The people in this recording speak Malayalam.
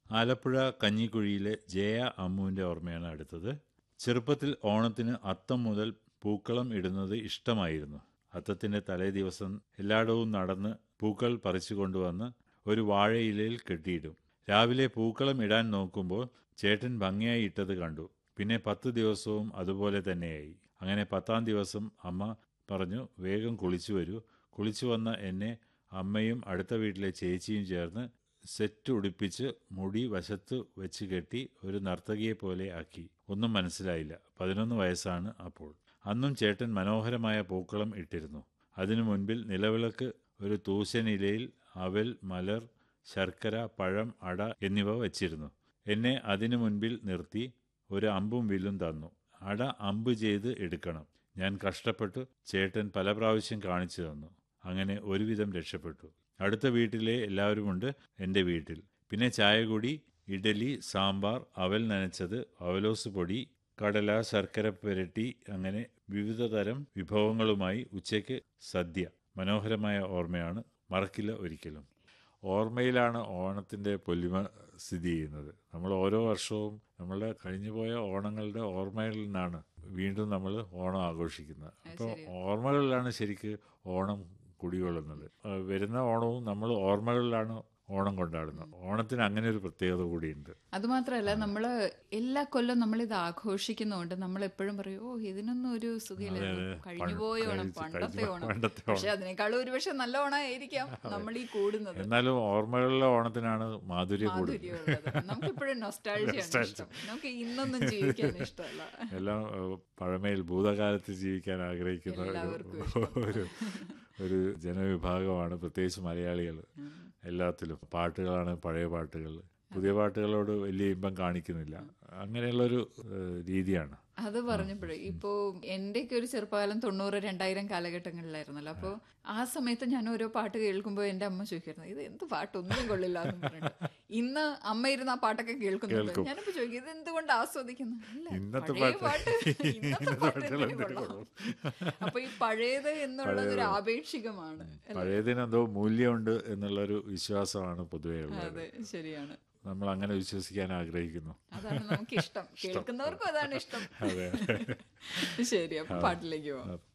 ആലപ്പുഴ കഞ്ഞിക്കുഴിയിലെ ജയ അമ്മുവിൻ്റെ ഓർമ്മയാണ് അടുത്തത് ചെറുപ്പത്തിൽ ഓണത്തിന് അത്തം മുതൽ പൂക്കളം ഇടുന്നത് ഇഷ്ടമായിരുന്നു അത്തത്തിൻ്റെ തലേ ദിവസം എല്ലായിടവും നടന്ന് പൂക്കൾ പറിച്ചു കൊണ്ടുവന്ന് ഒരു വാഴയിലയിൽ കെട്ടിയിടും രാവിലെ പൂക്കളം ഇടാൻ നോക്കുമ്പോൾ ചേട്ടൻ ഭംഗിയായി ഇട്ടത് കണ്ടു പിന്നെ പത്ത് ദിവസവും അതുപോലെ തന്നെയായി അങ്ങനെ പത്താം ദിവസം അമ്മ പറഞ്ഞു വേഗം കുളിച്ചു വരൂ കുളിച്ചു വന്ന എന്നെ അമ്മയും അടുത്ത വീട്ടിലെ ചേച്ചിയും ചേർന്ന് സെറ്റ് ഉടുപ്പിച്ച് മുടി വശത്ത് വെച്ച് കെട്ടി ഒരു നർത്തകിയെ പോലെ ആക്കി ഒന്നും മനസ്സിലായില്ല പതിനൊന്ന് വയസ്സാണ് അപ്പോൾ അന്നും ചേട്ടൻ മനോഹരമായ പൂക്കളം ഇട്ടിരുന്നു അതിനു മുൻപിൽ നിലവിളക്ക് ഒരു തൂശനിലയിൽ അവൽ മലർ ശർക്കര പഴം അട എന്നിവ വച്ചിരുന്നു എന്നെ അതിനു മുൻപിൽ നിർത്തി ഒരു അമ്പും വില്ലും തന്നു അട അമ്പ് ചെയ്ത് എടുക്കണം ഞാൻ കഷ്ടപ്പെട്ടു ചേട്ടൻ പല പ്രാവശ്യം കാണിച്ചു തന്നു അങ്ങനെ ഒരുവിധം രക്ഷപ്പെട്ടു അടുത്ത വീട്ടിലെ എല്ലാവരുമുണ്ട് എൻ്റെ വീട്ടിൽ പിന്നെ ചായ കൂടി ഇഡലി സാമ്പാർ അവൽ നനച്ചത് അവലോസ് പൊടി കടല ശർക്കര പുരട്ടി അങ്ങനെ വിവിധ തരം വിഭവങ്ങളുമായി ഉച്ചയ്ക്ക് സദ്യ മനോഹരമായ ഓർമ്മയാണ് മറക്കില്ല ഒരിക്കലും ഓർമ്മയിലാണ് ഓണത്തിൻ്റെ പൊലിമ സ്ഥിതി ചെയ്യുന്നത് നമ്മൾ ഓരോ വർഷവും നമ്മളുടെ കഴിഞ്ഞുപോയ ഓണങ്ങളുടെ ഓർമ്മയിൽ നിന്നാണ് വീണ്ടും നമ്മൾ ഓണം ആഘോഷിക്കുന്നത് അപ്പോൾ ഓർമ്മകളിലാണ് ശരിക്ക് ഓണം കുടികൊള്ളുന്നത് ആ, വരുന്ന ഓണവും നമ്മൾ ഓർമ്മകളിലാണ് ഓണം കൊണ്ടാടുന്നത് ഓണത്തിന് അങ്ങനെ ഒരു പ്രത്യേകത കൂടിയുണ്ട് അതുമാത്രമല്ല നമ്മൾ എല്ലാ കൊല്ലം നമ്മൾ ഇത് ആഘോഷിക്കുന്നതുകൊണ്ട് നമ്മൾ എപ്പോഴും പറയും ഓ ഇതിനൊന്നും ഒരു സുഖമില്ലായിരുന്നു കഴിഞ്ഞുപോയ ഓണം കഴിച്ച് പണ്ടത്തെ കഴിഞ്ഞ- ഓണം പണ്ടത്തെ പക്ഷെ അതിനേക്കാളും ഒരുപക്ഷെ നല്ല ഓണമായിരിക്കാം നമ്മൾ ഈ കൂടുന്നത് എന്നാലും ഓർമ്മകളിലെ ഓണത്തിനാണ് മാധുര്യം കൂടുതൽ മാധുര്യമുള്ളത് നമുക്ക് ഇപ്പോഴും നൊസ്റ്റാൾജിയാണ് ഇഷ്ടം നമുക്ക് ഇന്നൊന്നും ജീവിക്കാൻ ഇഷ്ടമല്ല എല്ലാം ഏഹ്, പഴമയിൽ ഭൂതകാലത്ത് ജീവിക്കാൻ ആഗ്രഹിക്കുന്ന ഒരു- എല്ലാവർക്കും ഒരു ഒരു ജനവിഭാഗമാണ് പ്രത്യേകിച്ച് മലയാളികൾ എല്ലാത്തിലും പാട്ടുകളാണ് പഴയ പാട്ടുകൾ പുതിയ പാട്ടുകളോട് വലിയ ഇമ്പം കാണിക്കുന്നില്ല അങ്ങനെയുള്ളൊരു ഏഹ്, രീതിയാണ് അത് പറഞ്ഞപ്പോഴേ ഇപ്പോ എന്റെയൊക്കെ ഒരു ചെറുപ്പകാലം തൊണ്ണൂറ് രണ്ടായിരം കാലഘട്ടങ്ങളിലായിരുന്നല്ലോ അപ്പോൾ ആ സമയത്ത് ഞാൻ ഓരോ പാട്ട് കേൾക്കുമ്പോൾ എന്റെ അമ്മ ചോദിക്കായിരുന്നു ഇത് എന്ത് പാട്ട് ഒന്നും കൊള്ളില്ല എന്ന് പറഞ്ഞിട്ട് ഇന്ന് അമ്മ ഇരുന്ന് ആ പാട്ടൊക്കെ കേൾക്കുന്നുണ്ട് ഞാനിപ്പോ ചോദിക്കും ഇത് എന്തുകൊണ്ട് ആസ്വദിക്കുന്നു അല്ല, ഇന്നത്തെ പഴയ പാട്ട് പാട്ട് ഇന്നത്തെ പാട്ട് പാട്ടുകൾ എന്തിനു എന്തിനു കൊള്ളാം? അപ്പൊ ഈ പഴയത് എന്നുള്ളത് ഒരു ആപേക്ഷികമാണ് പഴയതിനെന്തോ മൂല്യമുണ്ട് എന്നുള്ളൊരു വിശ്വാസമാണ് പൊതുവേ ഉള്ളത് അതെ ശരിയാണ് നമ്മൾ അങ്ങനെ വിശ്വസിക്കാൻ ആഗ്രഹിക്കുന്നു അതാണ് നമുക്ക് ഇഷ്ടം കേൾക്കുന്നവർക്കും അതാണ് ഇഷ്ടം അതെ ശരി അപ്പൊ പാട്ടിലേക്ക് പോവാം